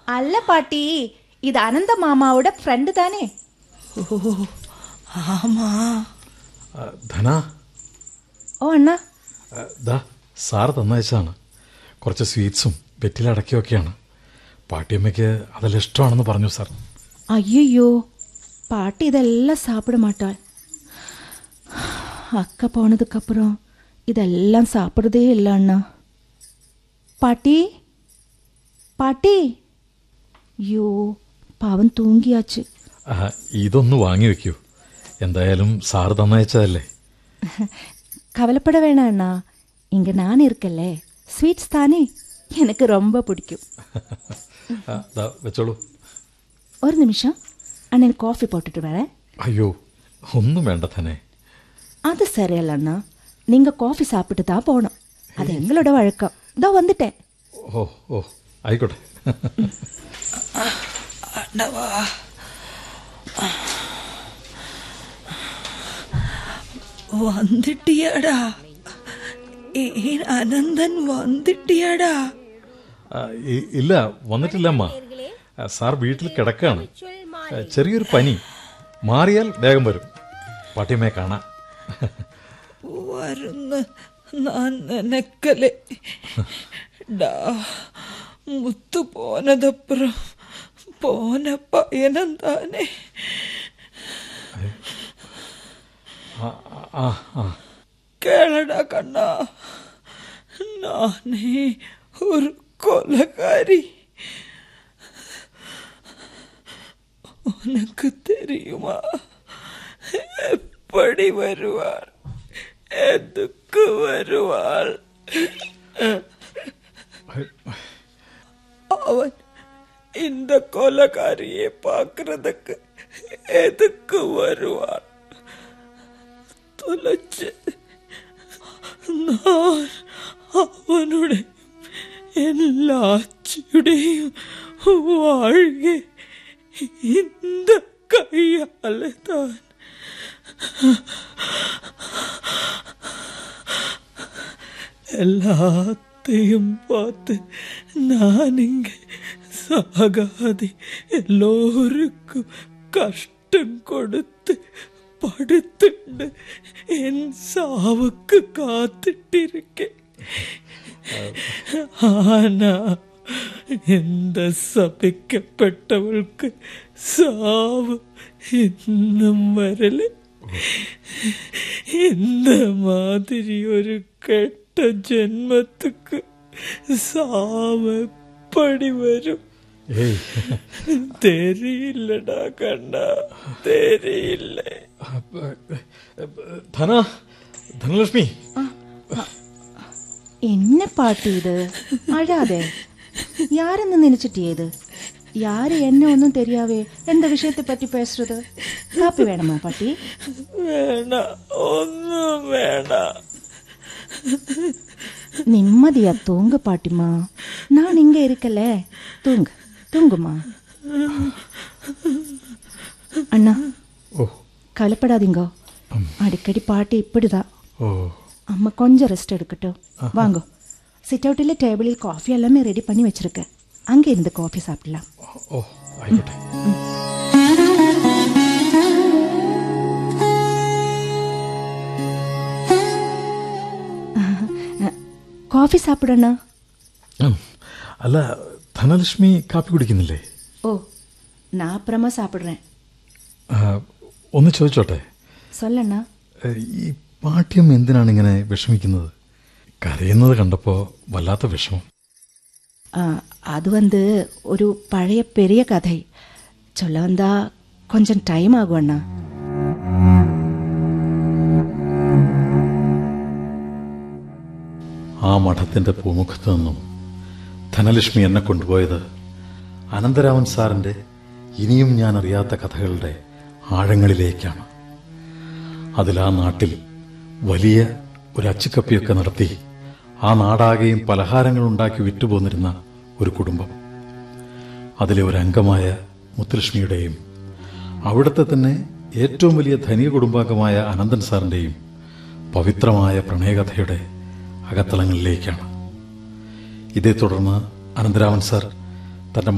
അല്ല പാട്ടി ഇത് അനന്ത മാമാവുടെ ഫ്രണ്ട് താനേ ഓ ആമാ ആ, ധന ഓ അണ്ണ ആ, ദാ സാർ തന്നയച്ചാണ് കുറച്ച് സ്വീറ്റ്സും വെറ്റിലടക്കിയൊക്കെയാണ് പാട്ടിയമ്മയ്ക്ക് അതെല്ലാം ഇഷ്ടമാണെന്ന് പറഞ്ഞു സാർ ஐயோ பாட்டி இதெல்லாம் சாப்பிட மாட்டாள் அக்கா போனதுக்கப்புறம் இதெல்லாம் சாப்பிட்றதே இல்லை அண்ணா பாட்டி பாட்டி ஐயோ பாவம் தூங்கியாச்சு ആ, ഇതൊന്ന് വാങ്ങി വെക്കൂ എന്തായാലും സാർ തന്നയച്ചതല്ലേ கவலைப்பட வேணாம் அண்ணா இங்கே நான் இருக்கல்ல ஸ்வீட்ஸ் தானே எனக்கு ரொம்ப பிடிக்கும் ആ, ദാ വെച്ചോളൂ ஒரு நிமிஷம் அண்ணன் காஃபி போட்டுட்டு வரேன் അയ്യോ ഒന്നും വേണ്ട തന്നെ அது சரியல்ல அண்ணா நீங்கள் காஃபி சாப்பிட்டு தான் போகணும் அது எங்களோட வழக்கம் இதோ வந்துட்டேன் ഓ ഓ ആയിക്കോട്ടെ ആണ്ടവാ വന്നിട്ടിയാടാ ഈ അനന്തൻ വന്നിട്ടിയാടാ ആ, ഇ- ഇല്ല വന്നിട്ടില്ല അമ്മ ആ, സാർ വീട്ടിൽ കിടക്കാണ് ആ, ചെറിയൊരു പനി മാറിയാൽ വേഗം വരും പാട്ടിയമ്മയെ കാണാം വരുന്ന് ഞാൻ നനക്കലെ ഡാ മുത്തു പോനതപ്പുറം പോന പയനം താനേ ആ ആ ആ കേളടാ കണ്ണ നാനേ ഒരു കൊലകാരി உனக்கு தெரியுமா எப்படி வருவாள் எதுக்கு வருவாள் அவன் இந்த கொலகாரியை பார்க்கறதுக்கு எதுக்கு வருவான் தொலைச்சு நான் അവനുടെ എല്ലാച്ചയുടെയും വാഴുക இந்த கையால தான் எல்லாத்தையும் பார்த்து நான் இங்க சாகாതെ எல்லோருக்கும் கஷ்டம் கொடுத்து படுத்துண்டு என் சாவுக்கு காத்துட்டிருக்கேன் ஆனா இந்த சபிக்கப்பட்டவൾക്ക് சாவு இன்னுം വരല് இந்த மாதிரி ஒரு கெட்ட ஜென்மத்துக்கு சாவு எப்படி வரும் ഏയ് தெரியலடா கண்ணா தெரியல ധന ധനലക്ഷ്മി என்ன பாட்டு இது அழாதே யாருன்னு நினைச்சிட்டியே இது யாரு என்ன ஒன்றும் தெரியாவே எந்த விஷயத்தை பற்றி பேசுறது காப்பி வேணுமா பாட்டி வேணாம் ஒன்றும் வேணாம் நிம்மதியா தூங்க பாட்டிமா நான் இங்க இருக்கல தூங்கு தூங்குமா அண்ணா ഓ கவலைப்படாதீங்க அடிக்கடி பாட்டி இப்படிதான் ഓ அம்மா கொஞ்சம் ரெஸ்ட் எடுக்கட்டும் வாங்க சிட் அவுட்டில் டேபிளில் காஃபி எல்லாமே ரெடி பண்ணி வச்சிருக்கேன் அங்கே இருந்து காஃபி சாப்பிடலாம் ഓ ആയിക്കോട്ടെ காஃபி சாப்பிடண்ணா ഉം. അല്ല ധനലക്ഷ്മി കാപ്പി കുടിക്കുന്നില്ലേ ஓ நான் அப்புறமா சாப்பிட்றேன் ആ, ഒന്ന് ചോദിച്ചോട്ടെ சொல்லண்ணா ഏ, ഈ പാഠ്യം എന്തിനാണ് ഇങ്ങനെ വിഷമിക്കുന്നത് കരയുന്നത് കണ്ടപ്പോ വല്ലാത്ത വിഷമം ஆ, அது வந்து ஒரு பழைய பெரிய கதை சொல்ல வந்தா கொஞ்சம் டைம் ஆகும் அண்ணா ആ മഠത്തിന്റെ പൂമുഖത്ത് നിന്നും ധനലക്ഷ്മി എന്നെ കൊണ്ടുപോയത് അനന്തരാമൻ സാറിന്റെ ഇനിയും ഞാൻ അറിയാത്ത കഥകളുടെ ആഴങ്ങളിലേക്കാണ് അതിൽ ആ നാട്ടിൽ വലിയ ഒരു അച്ചുക്കപ്പിയൊക്കെ നടത്തി ആ നാടാകെയും പലഹാരങ്ങൾ ഉണ്ടാക്കി വിറ്റുപോന്നിരുന്ന ഒരു കുടുംബം അതിലെ ഒരു അംഗമായ മുത്തുലക്ഷ്മിയുടെയും അവിടുത്തെ തന്നെ ഏറ്റവും വലിയ ധനിക കുടുംബാംഗമായ അനന്തൻ സാറിന്റെയും പവിത്രമായ പ്രണയകഥയുടെ അകത്തളങ്ങളിലേക്കാണ് ഇതേ തുടർന്ന് അനന്തരാമൻ സാർ